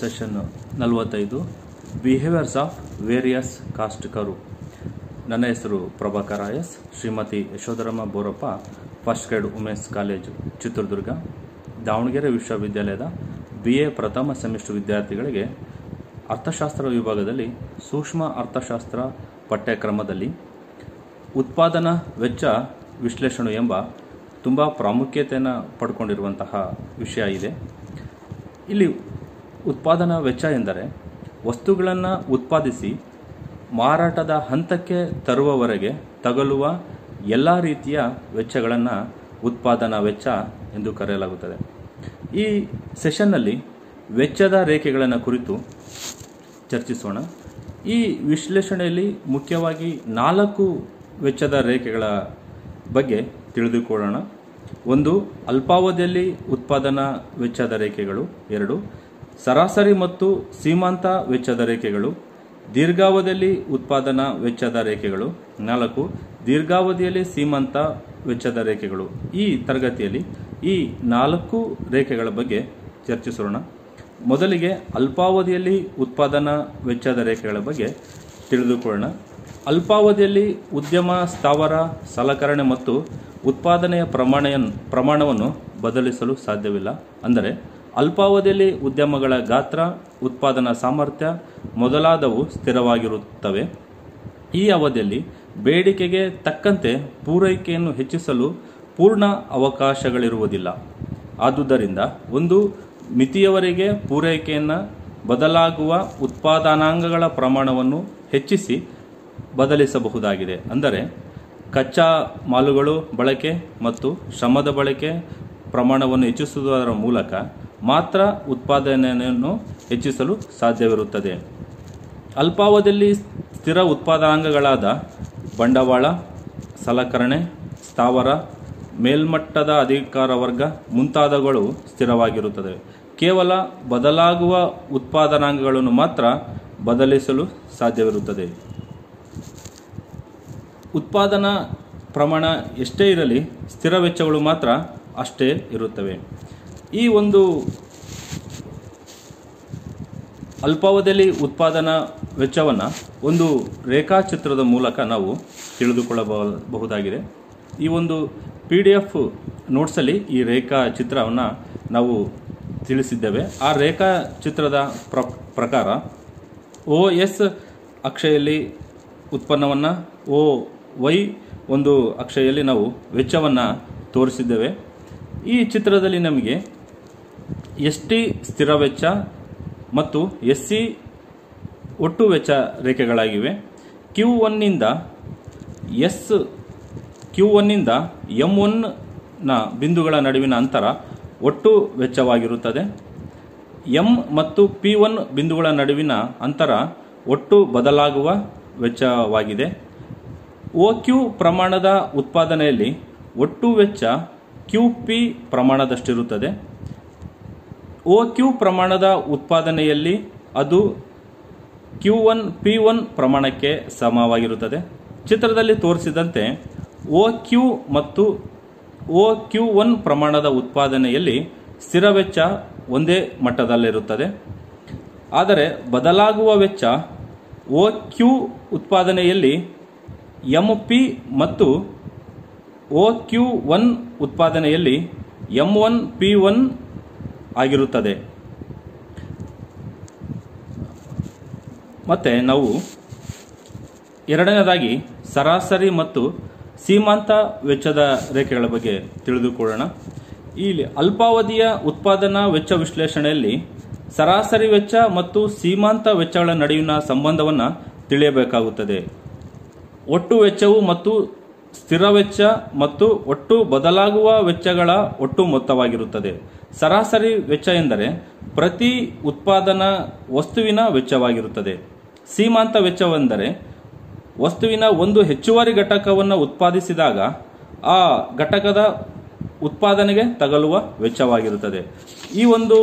session ನಲವತ್ತೈದು behaviours of various cost crew ನನ್ನ ಹೆಸರು Prabhakar S Shrimati Yashodharamma Borappa first grade women's college Chitradurga Davanagere ವಿಶ್ವವಿದ್ಯಾಲಯದ ಬಿ ಎ ಪ್ರಥಮ ಸೆಮಿಸ್ಟರ್ ವಿದ್ಯಾರ್ಥಿಗಳಿಗೆ ಅರ್ಥಶಾಸ್ತ್ರ ವಿಭಾಗದಲ್ಲಿ ಸೂಕ್ಷ್ಮ ಅರ್ಥಶಾಸ್ತ್ರ ಪಠ್ಯಕ್ರಮದಲ್ಲಿ ಉತ್ಪಾದನಾ ವೆಚ್ಚ ವಿಶ್ಲೇಷಣೆ ಎಂಬ ತುಂಬ ಪ್ರಾಮುಖ್ಯತೆಯನ್ನು ಪಡ್ಕೊಂಡಿರುವಂತಹ ವಿಷಯ ಇದೆ ಇಲ್ಲಿ ಉತ್ಪಾದನಾ ವೆಚ್ಚ ಎಂದರೆ ವಸ್ತುಗಳನ್ನು ಉತ್ಪಾದಿಸಿ ಮಾರಾಟದ ಹಂತಕ್ಕೆ ತರುವವರೆಗೆ ತಗಲುವ ಎಲ್ಲ ರೀತಿಯ ವೆಚ್ಚಗಳನ್ನು ಉತ್ಪಾದನಾ ವೆಚ್ಚ ಎಂದು ಕರೆಯಲಾಗುತ್ತದೆ ಈ ಸೆಷನ್ನಲ್ಲಿ ವೆಚ್ಚದ ರೇಖೆಗಳನ್ನು ಕುರಿತು ಚರ್ಚಿಸೋಣ ಈ ವಿಶ್ಲೇಷಣೆಯಲ್ಲಿ ಮುಖ್ಯವಾಗಿ ನಾಲ್ಕು ವೆಚ್ಚದ ರೇಖೆಗಳ ಬಗ್ಗೆ ತಿಳಿದುಕೊಳ್ಳೋಣ ಒಂದು ಅಲ್ಪಾವಧಿಯಲ್ಲಿ ಉತ್ಪಾದನಾ ವೆಚ್ಚದ ರೇಖೆಗಳು ಎರಡು ಸರಾಸರಿ ಮತ್ತು ಸೀಮಾಂತ ವೆಚ್ಚದ ರೇಖೆಗಳು ದೀರ್ಘಾವಧಿಯಲ್ಲಿ ಉತ್ಪಾದನಾ ವೆಚ್ಚದ ರೇಖೆಗಳು ನಾಲ್ಕು ದೀರ್ಘಾವಧಿಯಲ್ಲಿ ಸೀಮಾಂತ ವೆಚ್ಚದ ರೇಖೆಗಳು ಈ ತರಗತಿಯಲ್ಲಿ ಈ ನಾಲ್ಕು ರೇಖೆಗಳ ಬಗ್ಗೆ ಚರ್ಚಿಸೋಣ ಮೊದಲಿಗೆ ಅಲ್ಪಾವಧಿಯಲ್ಲಿ ಉತ್ಪಾದನಾ ವೆಚ್ಚದ ರೇಖೆಗಳ ಬಗ್ಗೆ ತಿಳಿದುಕೊಳ್ಳೋಣ ಅಲ್ಪಾವಧಿಯಲ್ಲಿ ಉದ್ಯಮ ಸ್ಥಾವರ ಸಲಕರಣೆ ಮತ್ತು ಉತ್ಪಾದನೆಯ ಪ್ರಮಾಣ ಪ್ರಮಾಣವನ್ನು ಬದಲಿಸಲು ಸಾಧ್ಯವಿಲ್ಲ ಅಂದರೆ ಅಲ್ಪಾವಧಿಯಲ್ಲಿ ಉದ್ಯಮಗಳ ಗಾತ್ರ ಉತ್ಪಾದನಾ ಸಾಮರ್ಥ್ಯ ಮೊದಲಾದವು ಸ್ಥಿರವಾಗಿರುತ್ತವೆ ಈ ಅವಧಿಯಲ್ಲಿ ಬೇಡಿಕೆಗೆ ತಕ್ಕಂತೆ ಪೂರೈಕೆಯನ್ನು ಹೆಚ್ಚಿಸಲು ಪೂರ್ಣ ಅವಕಾಶಗಳಿರುವುದಿಲ್ಲ ಆದುದರಿಂದ ಒಂದು ಮಿತಿಯವರೆಗೆ ಪೂರೈಕೆಯನ್ನು ಬದಲಾಗುವ ಉತ್ಪಾದನಾಂಗಗಳ ಪ್ರಮಾಣವನ್ನು ಹೆಚ್ಚಿಸಿ ಬದಲಿಸಬಹುದಾಗಿದೆ ಅಂದರೆ ಕಚ್ಚಾ ಮಾಲುಗಳು ಬಳಕೆ ಮತ್ತು ಶ್ರಮದ ಬಳಕೆ ಪ್ರಮಾಣವನ್ನು ಹೆಚ್ಚಿಸುವುದರ ಮೂಲಕ ಮಾತ್ರ ಉತ್ಪಾದನೆಯನ್ನು ಹೆಚ್ಚಿಸಲು ಸಾಧ್ಯವಿರುತ್ತದೆ ಅಲ್ಪಾವಧಿಯಲ್ಲಿ ಸ್ಥಿರ ಉತ್ಪಾದನಾಂಗಗಳಾದ ಬಂಡವಾಳ ಸಲಕರಣೆ ಸ್ಥಾವರ ಮೇಲ್ಮಟ್ಟದ ಅಧಿಕಾರ ವರ್ಗ ಮುಂತಾದವುಗಳು ಸ್ಥಿರವಾಗಿರುತ್ತದೆ ಕೇವಲ ಬದಲಾಗುವ ಉತ್ಪಾದನಾಂಗಗಳನ್ನು ಮಾತ್ರ ಬದಲಿಸಲು ಸಾಧ್ಯವಿರುತ್ತದೆ ಉತ್ಪಾದನಾ ಪ್ರಮಾಣ ಎಷ್ಟೇ ಇರಲಿ ಸ್ಥಿರ ವೆಚ್ಚಗಳು ಮಾತ್ರ ಅಷ್ಟೇ ಇರುತ್ತವೆ ಈ ಒಂದು ಅಲ್ಪಾವಧಿಯಲ್ಲಿ ಉತ್ಪಾದನಾ ವೆಚ್ಚವನ್ನು ಒಂದು ರೇಖಾಚಿತ್ರದ ಮೂಲಕ ನಾವು ತಿಳಿದುಕೊಳ್ಳಬಹುದಾಗಿದೆ ಈ ಒಂದು ಪಿ ಡಿ ಎಫ್ ನೋಟ್ಸಲ್ಲಿ ಈ ರೇಖಾಚಿತ್ರವನ್ನು ನಾವು ತಿಳಿಸಿದ್ದೇವೆ ಆ ರೇಖಾಚಿತ್ರದ ಪ್ರ ಪ್ರಕಾರ ಓ ಎಸ್ ಅಕ್ಷೆಯಲ್ಲಿ ಉತ್ಪನ್ನವನ್ನು ಓ ವೈ ಒಂದು ಅಕ್ಷೆಯಲ್ಲಿ ನಾವು ವೆಚ್ಚವನ್ನು ತೋರಿಸಿದ್ದೇವೆ ಈ ಚಿತ್ರದಲ್ಲಿ ನಮಗೆ ಎಸ್ ಟಿ ಸ್ಥಿರ ವೆಚ್ಚ ಮತ್ತು ಎಸ್ ಸಿ ಒಟ್ಟು ವೆಚ್ಚ ರೇಖೆಗಳಾಗಿವೆ ಕ್ಯೂ ಒನ್ನಿಂದ ಎಸ್ ಕ್ಯೂ ಒನ್ನಿಂದ ಎಂ ಒನ್ನ ಬಿಂದುಗಳ ನಡುವಿನ ಅಂತರ ಒಟ್ಟು ವೆಚ್ಚವಾಗಿರುತ್ತದೆ ಎಂ ಮತ್ತು ಪಿ ಒನ್ ಬಿಂದುಗಳ ನಡುವಿನ ಅಂತರ ಒಟ್ಟು ಬದಲಾಗುವ ವೆಚ್ಚವಾಗಿದೆ ಒ ಕ್ಯೂ ಪ್ರಮಾಣದ ಉತ್ಪಾದನೆಯಲ್ಲಿ ಒಟ್ಟು ವೆಚ್ಚ ಕ್ಯೂ ಪಿ ಪ್ರಮಾಣದಷ್ಟಿರುತ್ತದೆ ಒ ಕ್ಯೂ ಪ್ರಮಾಣದ ಉತ್ಪಾದನೆಯಲ್ಲಿ ಅದು ಕ್ಯೂ ಒನ್ ಪಿ ಒನ್ ಪ್ರಮಾಣಕ್ಕೆ ಸಮವಾಗಿರುತ್ತದೆ ಚಿತ್ರದಲ್ಲಿ ತೋರಿಸಿದಂತೆ ಒ ಕ್ಯೂ ಮತ್ತು ಒ ಕ್ಯೂ ಒನ್ ಪ್ರಮಾಣದ ಉತ್ಪಾದನೆಯಲ್ಲಿ ಸ್ಥಿರ ವೆಚ್ಚ ಒಂದೇ ಮಟ್ಟದಲ್ಲಿರುತ್ತದೆ ಆದರೆ ಬದಲಾಗುವ ವೆಚ್ಚ ಒ ಕ್ಯೂ ಉತ್ಪಾದನೆಯಲ್ಲಿ ಎಂ ಪಿ ಮತ್ತು ಒ ಕ್ಯೂ ಒನ್ ಉತ್ಪಾದನೆಯಲ್ಲಿ ಎಂ ಒನ್ ಪಿ ಒನ್ ಆಗಿರುತ್ತದೆ ಮತ್ತೆ ನಾವು ಎರಡನೇದಾಗಿ ಸರಾಸರಿ ಮತ್ತು ಸೀಮಾಂತ ವೆಚ್ಚದ ರೇಖೆಗಳ ಬಗ್ಗೆ ತಿಳಿದುಕೊಳ್ಳೋಣ ಇಲ್ಲಿ ಅಲ್ಪಾವಧಿಯ ಉತ್ಪಾದನಾ ವೆಚ್ಚ ವಿಶ್ಲೇಷಣೆಯಲ್ಲಿ ಸರಾಸರಿ ವೆಚ್ಚ ಮತ್ತು ಸೀಮಾಂತ ವೆಚ್ಚಗಳ ನಡುವಿನ ಸಂಬಂಧವನ್ನು ತಿಳಿಯಬೇಕಾಗುತ್ತದೆ ಒಟ್ಟು ವೆಚ್ಚವು ಮತ್ತು ಸ್ಥಿರ ವೆಚ್ಚ ಮತ್ತು ಒಟ್ಟು ಬದಲಾಗುವ ವೆಚ್ಚಗಳ ಒಟ್ಟು ಮೊತ್ತವಾಗಿರುತ್ತದೆ ಸರಾಸರಿ ವೆಚ್ಚ ಎಂದರೆ ಪ್ರತಿ ಉತ್ಪಾದನಾ ವಸ್ತುವಿನ ವೆಚ್ಚವಾಗಿರುತ್ತದೆ ಸೀಮಾಂತ ವೆಚ್ಚವೆಂದರೆ ವಸ್ತುವಿನ ಒಂದು ಹೆಚ್ಚುವರಿ ಘಟಕವನ್ನು ಉತ್ಪಾದಿಸಿದಾಗ ಆ ಘಟಕದ ಉತ್ಪಾದನೆಗೆ ತಗಲುವ ವೆಚ್ಚವಾಗಿರುತ್ತದೆ ಈ ಒಂದು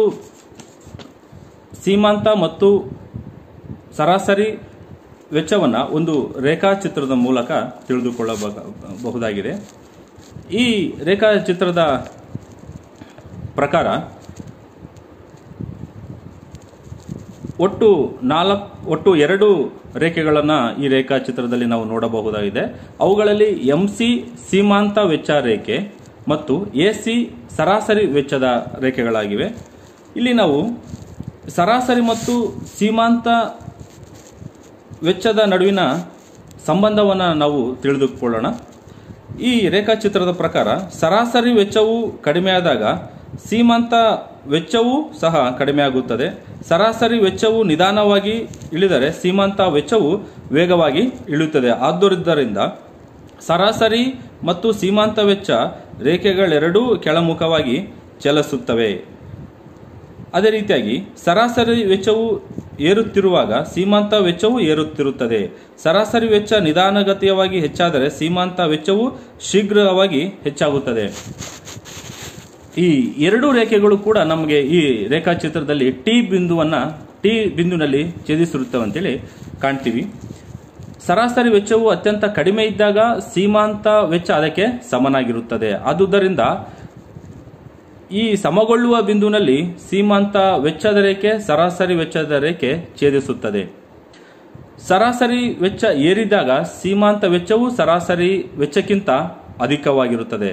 ಸೀಮಾಂತ ಮತ್ತು ಸರಾಸರಿ ವೆಚ್ಚವನ್ನು ಒಂದು ರೇಖಾಚಿತ್ರದ ಮೂಲಕ ತಿಳಿದುಕೊಳ್ಳಬಹುದಾಗಿದೆ ಈ ರೇಖಾಚಿತ್ರದ ಪ್ರಕಾರ ಒಟ್ಟು ನಾಲ್ಕು ಒಟ್ಟು ಎರಡು ರೇಖೆಗಳನ್ನು ಈ ರೇಖಾಚಿತ್ರದಲ್ಲಿ ನಾವು ನೋಡಬಹುದಾಗಿದೆ ಅವುಗಳಲ್ಲಿ ಎಂ ಸಿ ಸೀಮಾಂತ ವೆಚ್ಚ ರೇಖೆ ಮತ್ತು ಎ ಸಿ ಸರಾಸರಿ ವೆಚ್ಚದ ರೇಖೆಗಳಾಗಿವೆ ಇಲ್ಲಿ ನಾವು ಸರಾಸರಿ ಮತ್ತು ಸೀಮಾಂತ ವೆಚ್ಚದ ನಡುವಿನ ಸಂಬಂಧವನ್ನು ನಾವು ತಿಳಿದುಕೊಳ್ಳೋಣ ಈ ರೇಖಾಚಿತ್ರದ ಪ್ರಕಾರ ಸರಾಸರಿ ವೆಚ್ಚವು ಕಡಿಮೆಯಾದಾಗ ಸೀಮಾಂತ ವೆಚ್ಚವೂ ಸಹ ಕಡಿಮೆಯಾಗುತ್ತದೆ ಸರಾಸರಿ ವೆಚ್ಚವು ನಿಧಾನವಾಗಿ ಇಳಿದರೆ ಸೀಮಾಂತ ವೆಚ್ಚವು ವೇಗವಾಗಿ ಇಳಿಯುತ್ತದೆ ಆದುದರಿಂದ ಸರಾಸರಿ ಮತ್ತು ಸೀಮಾಂತ ವೆಚ್ಚ ರೇಖೆಗಳೆರಡೂ ಕೆಳಮುಖವಾಗಿ ಚಲಿಸುತ್ತವೆ ಅದೇ ರೀತಿಯಾಗಿ ಸರಾಸರಿ ವೆಚ್ಚವು ಏರುತ್ತಿರುವಾಗ ಸೀಮಾಂತ ವೆಚ್ಚವು ಏರುತ್ತಿರುತ್ತದೆ ಸರಾಸರಿ ವೆಚ್ಚ ನಿಧಾನಗತಿಯವಾಗಿ ಹೆಚ್ಚಾದರೆ ಸೀಮಾಂತ ವೆಚ್ಚವು ಶೀಘ್ರವಾಗಿ ಹೆಚ್ಚಾಗುತ್ತದೆ ಈ ಎರಡು ರೇಖೆಗಳು ಕೂಡ ನಮಗೆ ಈ ರೇಖಾಚಿತ್ರದಲ್ಲಿ ಟಿ ಬಿಂದುವನ್ನ ಟಿ ಬಿಂದುವಿನಲ್ಲಿ ಛೇದಿಸಿರುತ್ತವೆ ಅಂತೇಳಿ ಕಾಣ್ತೀವಿ ಸರಾಸರಿ ವೆಚ್ಚವು ಅತ್ಯಂತ ಕಡಿಮೆ ಇದ್ದಾಗ ಸೀಮಾಂತ ವೆಚ್ಚ ಅದಕ್ಕೆ ಸಮನಾಗಿರುತ್ತದೆ ಆದುದರಿಂದ ಈ ಸಮಗೊಳ್ಳುವ ಬಿಂದುವಿನಲ್ಲಿ ಸೀಮಾಂತ ವೆಚ್ಚದ ರೇಖೆ ಸರಾಸರಿ ವೆಚ್ಚದ ರೇಖೆ ಛೇದಿಸುತ್ತದೆ ಸರಾಸರಿ ವೆಚ್ಚ ಏರಿದಾಗ ಸೀಮಾಂತ ವೆಚ್ಚವು ಸರಾಸರಿ ವೆಚ್ಚಕ್ಕಿಂತ ಅಧಿಕವಾಗಿರುತ್ತದೆ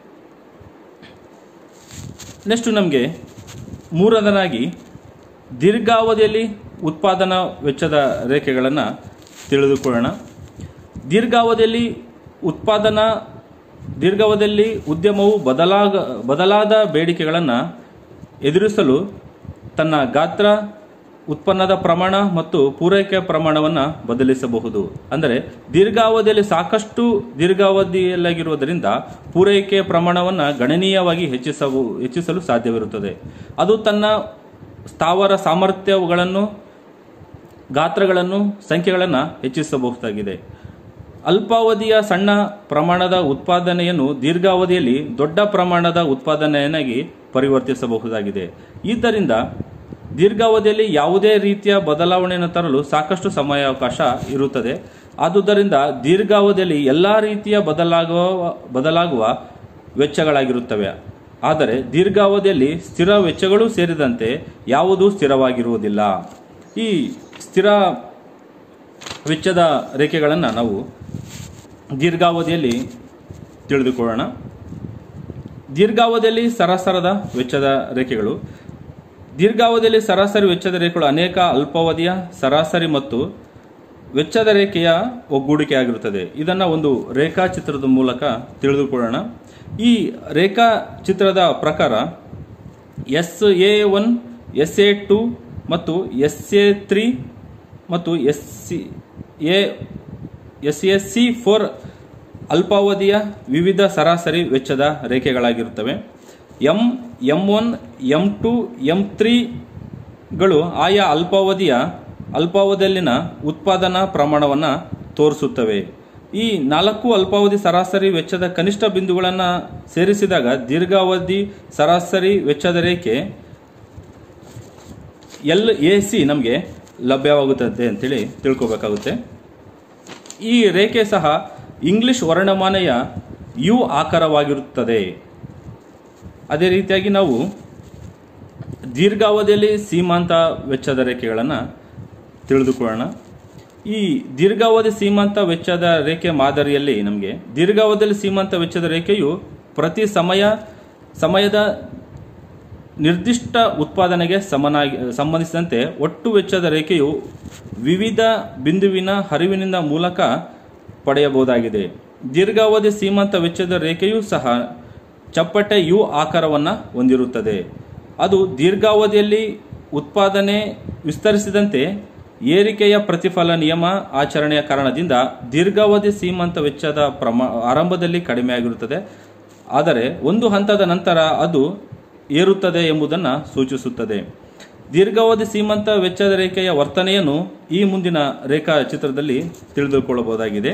ನೆಕ್ಸ್ಟ್ ನಮಗೆ ಮೂರನೇದಾಗಿ ದೀರ್ಘಾವಧಿಯಲ್ಲಿ ಉತ್ಪಾದನಾ ವೆಚ್ಚದ ರೇಖೆಗಳನ್ನು ತಿಳಿದುಕೊಳ್ಳೋಣ ದೀರ್ಘಾವಧಿಯಲ್ಲಿ ಉತ್ಪಾದನಾ ದೀರ್ಘಾವಧಿಯಲ್ಲಿ ಉದ್ಯಮವು ಬದಲಾಗ ಬದಲಾದ ಬೇಡಿಕೆಗಳನ್ನು ಎದುರಿಸಲು ತನ್ನ ಗಾತ್ರ ಉತ್ಪನ್ನದ ಪ್ರಮಾಣ ಮತ್ತು ಪೂರೈಕೆ ಪ್ರಮಾಣವನ್ನು ಬದಲಿಸಬಹುದು ಅಂದರೆ ದೀರ್ಘಾವಧಿಯಲ್ಲಿ ಸಾಕಷ್ಟು ದೀರ್ಘಾವಧಿಯಲ್ಲಾಗಿರುವುದರಿಂದ ಪೂರೈಕೆ ಪ್ರಮಾಣವನ್ನು ಗಣನೀಯವಾಗಿ ಹೆಚ್ಚಿಸವು ಹೆಚ್ಚಿಸಲು ಸಾಧ್ಯವಿರುತ್ತದೆ ಅದು ತನ್ನ ಸ್ಥಾವರ ಸಾಮರ್ಥ್ಯಗಳನ್ನು ಗಾತ್ರಗಳನ್ನು ಸಂಖ್ಯೆಗಳನ್ನು ಹೆಚ್ಚಿಸಬಹುದಾಗಿದೆ ಅಲ್ಪಾವಧಿಯ ಸಣ್ಣ ಪ್ರಮಾಣದ ಉತ್ಪಾದನೆಯನ್ನು ದೀರ್ಘಾವಧಿಯಲ್ಲಿ ದೊಡ್ಡ ಪ್ರಮಾಣದ ಉತ್ಪಾದನೆಯನ್ನಾಗಿ ಪರಿವರ್ತಿಸಬಹುದಾಗಿದೆ ಇದರಿಂದ ದೀರ್ಘಾವಧಿಯಲ್ಲಿ ಯಾವುದೇ ರೀತಿಯ ಬದಲಾವಣೆಯನ್ನು ತರಲು ಸಾಕಷ್ಟು ಸಮಯಾವಕಾಶ ಇರುತ್ತದೆ ಆದುದರಿಂದ ದೀರ್ಘಾವಧಿಯಲ್ಲಿ ಎಲ್ಲ ರೀತಿಯ ಬದಲಾಗುವ ಬದಲಾಗುವ ವೆಚ್ಚಗಳಾಗಿರುತ್ತವೆ ಆದರೆ ದೀರ್ಘಾವಧಿಯಲ್ಲಿ ಸ್ಥಿರ ವೆಚ್ಚಗಳು ಸೇರಿದಂತೆ ಯಾವುದೂ ಸ್ಥಿರವಾಗಿರುವುದಿಲ್ಲ ಈ ಸ್ಥಿರ ವೆಚ್ಚದ ರೇಖೆಗಳನ್ನು ನಾವು ದೀರ್ಘಾವಧಿಯಲ್ಲಿ ತಿಳಿದುಕೊಳ್ಳೋಣ ದೀರ್ಘಾವಧಿಯಲ್ಲಿ ಸರಾಸರದ ವೆಚ್ಚದ ರೇಖೆಗಳು ದೀರ್ಘಾವಧಿಯಲ್ಲಿ ಸರಾಸರಿ ವೆಚ್ಚದ ರೇಖೆಗಳು ಅನೇಕ ಅಲ್ಪಾವಧಿಯ ಸರಾಸರಿ ಮತ್ತು ವೆಚ್ಚದ ರೇಖೆಯ ಒಗ್ಗೂಡಿಕೆಯಾಗಿರುತ್ತದೆ ಇದನ್ನು ಒಂದು ರೇಖಾಚಿತ್ರದ ಮೂಲಕ ತಿಳಿದುಕೊಳ್ಳೋಣ ಈ ರೇಖಾಚಿತ್ರದ ಪ್ರಕಾರ S A one S A two ಮತ್ತು ಎಸ್ ಎ ತ್ರೀ ಮತ್ತು S C A S S C four ಅಲ್ಪಾವಧಿಯ ವಿವಿಧ ಸರಾಸರಿ ವೆಚ್ಚದ ರೇಖೆಗಳಾಗಿರುತ್ತವೆ M M one M two M ತ್ರೀಗಳು ಆಯಾ ಅಲ್ಪಾವಧಿಯ ಅಲ್ಪಾವಧಿಯಲ್ಲಿನ ಉತ್ಪಾದನಾ ಪ್ರಮಾಣವನ್ನು ತೋರಿಸುತ್ತವೆ ಈ ನಾಲ್ಕು ಅಲ್ಪಾವಧಿ ಸರಾಸರಿ ವೆಚ್ಚದ ಕನಿಷ್ಠ ಬಿಂದುಗಳನ್ನು ಸೇರಿಸಿದಾಗ ದೀರ್ಘಾವಧಿ ಸರಾಸರಿ ವೆಚ್ಚದ ರೇಖೆ ಎಲ್ ಎ ಸಿ ನಮಗೆ ಲಭ್ಯವಾಗುತ್ತದೆ ಅಂತೇಳಿ ತಿಳ್ಕೊಬೇಕಾಗುತ್ತೆ ಈ ರೇಖೆ ಸಹ ಇಂಗ್ಲಿಷ್ ವರ್ಣಮಾನೆಯ ಯು ಆಕಾರವಾಗಿರುತ್ತದೆ ಅದೇ ರೀತಿಯಾಗಿ ನಾವು ದೀರ್ಘಾವಧಿಯಲ್ಲಿ ಸೀಮಾಂತ ವೆಚ್ಚದ ರೇಖೆಗಳನ್ನು ತಿಳಿದುಕೊಳ್ಳೋಣ ಈ ದೀರ್ಘಾವಧಿ ಸೀಮಾಂತ ವೆಚ್ಚದ ರೇಖೆ ಮಾದರಿಯಲ್ಲಿ ನಮಗೆ ದೀರ್ಘಾವಧಿಯಲ್ಲಿ ಸೀಮಾಂತ ವೆಚ್ಚದ ರೇಖೆಯು ಪ್ರತಿ ಸಮಯ ಸಮಯದ ನಿರ್ದಿಷ್ಟ ಉತ್ಪಾದನೆಗೆ ಸಮನಾಗಿ ಸಂಬಂಧಿಸಿದಂತೆ ಒಟ್ಟು ವೆಚ್ಚದ ರೇಖೆಯು ವಿವಿಧ ಬಿಂದುವಿನ ಹರಿವಿನಿಂದ ಮೂಲಕ ಪಡೆಯಬಹುದಾಗಿದೆ ದೀರ್ಘಾವಧಿ ಸೀಮಾಂತ ವೆಚ್ಚದ ರೇಖೆಯೂ ಸಹ ಚಪ್ಪಟೆ ಯು ಆಕಾರವನ್ನು ಹೊಂದಿರುತ್ತದೆ ಅದು ದೀರ್ಘಾವಧಿಯಲ್ಲಿ ಉತ್ಪಾದನೆ ವಿಸ್ತರಿಸಿದಂತೆ ಏರಿಕೆಯ ಪ್ರತಿಫಲ ನಿಯಮ ಆಚರಣೆಯ ಕಾರಣದಿಂದ ದೀರ್ಘಾವಧಿ ಸೀಮಾಂತ ವೆಚ್ಚದ ಪ್ರಮಾ ಆರಂಭದಲ್ಲಿ ಕಡಿಮೆಯಾಗಿರುತ್ತದೆ ಆದರೆ ಒಂದು ಹಂತದ ನಂತರ ಅದು ಏರುತ್ತದೆ ಎಂಬುದನ್ನು ಸೂಚಿಸುತ್ತದೆ ದೀರ್ಘಾವಧಿ ಸೀಮಂತ ವೆಚ್ಚದ ರೇಖೆಯ ವರ್ತನೆಯನ್ನು ಈ ಮುಂದಿನ ರೇಖಾಚಿತ್ರದಲ್ಲಿ ತಿಳಿದುಕೊಳ್ಳಬಹುದಾಗಿದೆ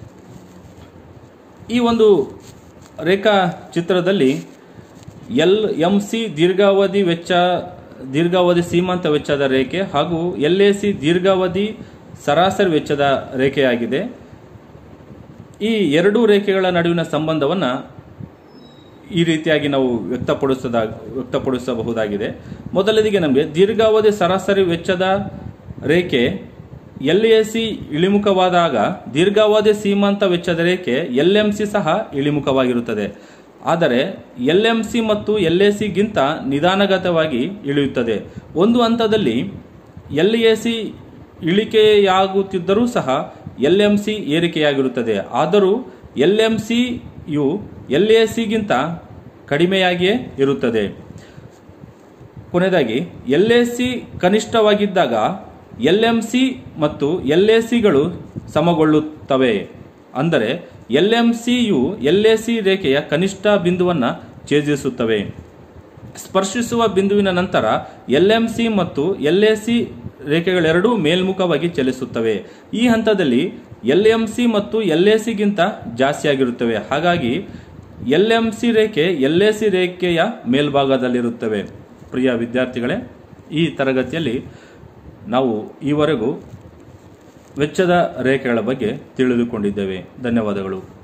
ಈ ಒಂದು ರೇಖಾಚಿತ್ರದಲ್ಲಿ ಎಲ್ ಎಂ ಸಿ ದೀರ್ಘಾವಧಿ ವೆಚ್ಚ ದೀರ್ಘಾವಧಿ ಸೀಮಾಂತ ವೆಚ್ಚದ ರೇಖೆ ಹಾಗೂ ಎಲ್ ಎ ಸಿ ದೀರ್ಘಾವಧಿ ಸರಾಸರಿ ವೆಚ್ಚದ ರೇಖೆಯಾಗಿದೆ ಈ ಎರಡೂ ರೇಖೆಗಳ ನಡುವಿನ ಸಂಬಂಧವನ್ನು ಈ ರೀತಿಯಾಗಿ ನಾವು ವ್ಯಕ್ತಪಡಿಸದ ವ್ಯಕ್ತಪಡಿಸಬಹುದಾಗಿದೆ ಮೊದಲದಿಗೆ ನಮಗೆ ದೀರ್ಘಾವಧಿ ಸರಾಸರಿ ವೆಚ್ಚದ ರೇಖೆ ಎಲ್ ಎ ಸಿ ಇಳಿಮುಖವಾದಾಗ ದೀರ್ಘಾವಧಿ ಸೀಮಾಂತ ವೆಚ್ಚದ ರೇಖೆ ಎಲ್ ಎಂ ಸಿ ಸಹ ಇಳಿಮುಖವಾಗಿರುತ್ತದೆ ಆದರೆ ಎಲ್ ಎಂ ಸಿ ಮತ್ತು ಎಲ್ ಎ ಸಿಗಿಂತ ನಿಧಾನಗತವಾಗಿ ಇಳಿಯುತ್ತದೆ ಒಂದು ಹಂತದಲ್ಲಿ ಎಲ್ ಎ ಸಿ ಇಳಿಕೆಯಾಗುತ್ತಿದ್ದರೂ ಸಹ ಎಲ್ ಎಂ ಸಿ ಏರಿಕೆಯಾಗಿರುತ್ತದೆ ಆದರೂ ಎಲ್ ಎಂ ಸಿಯು ಎಲ್ ಎ ಸಿಗಿಂತ ಕಡಿಮೆಯಾಗಿಯೇ ಇರುತ್ತದೆ ಕೊನೆಯದಾಗಿ ಎಲ್ ಎ ಸಿ ಕನಿಷ್ಠವಾಗಿದ್ದಾಗ ಎಲ್ ಎಂ ಸಿ ಮತ್ತು ಎಲ್ ಎ ಸಿಗಳು ಸಮಗೊಳ್ಳುತ್ತವೆ ಅಂದರೆ ಎಲ್ ಎಂ ಸಿಯು ಎಲ್ ಎ ಸಿ ರೇಖೆಯ ಕನಿಷ್ಠ ಬಿಂದುವನ್ನು ಛೇದಿಸುತ್ತವೆ ಸ್ಪರ್ಶಿಸುವ ಬಿಂದುವಿನ ನಂತರ ಎಲ್ ಎಂ ಸಿ ಮತ್ತು ಎಲ್ ಎ ಸಿ ರೇಖೆಗಳೆರಡೂ ಮೇಲ್ಮುಖವಾಗಿ ಚಲಿಸುತ್ತವೆ ಈ ಹಂತದಲ್ಲಿ ಎಲ್ ಎಂ ಸಿ ಮತ್ತು ಎಲ್ ಎ ಸಿಗಿಂತ ಜಾಸ್ತಿಯಾಗಿರುತ್ತವೆ ಹಾಗಾಗಿ ಎಲ್ ಎಂ ಸಿ ರೇಖೆ ಎಲ್ ಎ ಸಿ ರೇಖೆಯ ಮೇಲ್ಭಾಗದಲ್ಲಿರುತ್ತವೆ ಪ್ರಿಯ ವಿದ್ಯಾರ್ಥಿಗಳೇ ಈ ತರಗತಿಯಲ್ಲಿ ನಾವು ಈವರೆಗೂ ವೆಚ್ಚದ ರೇಖೆಗಳ ಬಗ್ಗೆ ತಿಳಿದುಕೊಂಡಿದ್ದೇವೆ ಧನ್ಯವಾದಗಳು